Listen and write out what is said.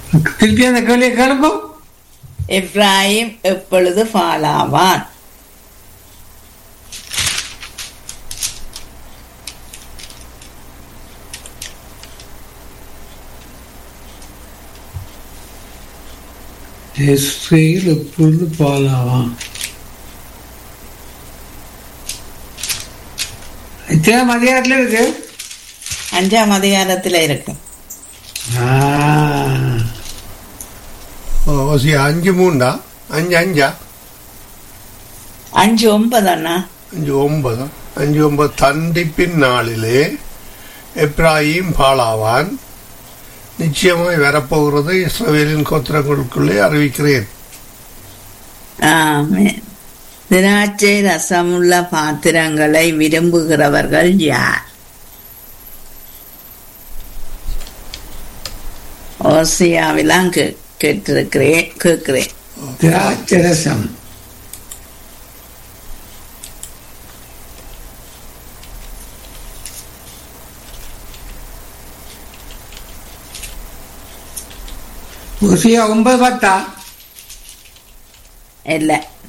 திருப்பி அந்த கேள்வியை கேளுப்போம் எப்ராஹிம் எப்பொழுது பாலாவான் இஸ்ரேல் எப்பொழுது பாலாவான் இத்தனை அதிகாரத்தில் இருக்கு அஞ்சாம் அதிகாரத்துல இருக்கு ஆ, ஓசி அஞ்சு மூண்டா அஞ்சு அஞ்சா அஞ்சு ஒன்பது அண்ணா அஞ்சு ஒன்பது அஞ்சு ஒன்பது தண்டிப்பின் நாளிலே எப்ராஹிம் பாலாவான் நிச்சயமாய் வரப்போகிறது இஸ்ரவேலின் கோத்திரங்களுக்குள்ளே அறிவிக்கிறேன் ஆமென் திராட்சை ரசமுள்ள பாத்திரங்களை விரும்புகிறவர்கள் யார் ஓசியாவிலாம் கே கேட்டிருக்கிறேன் கேட்கிறேன் திராட்சரசம் உசியா ஒன்பது பத்தா இல்லை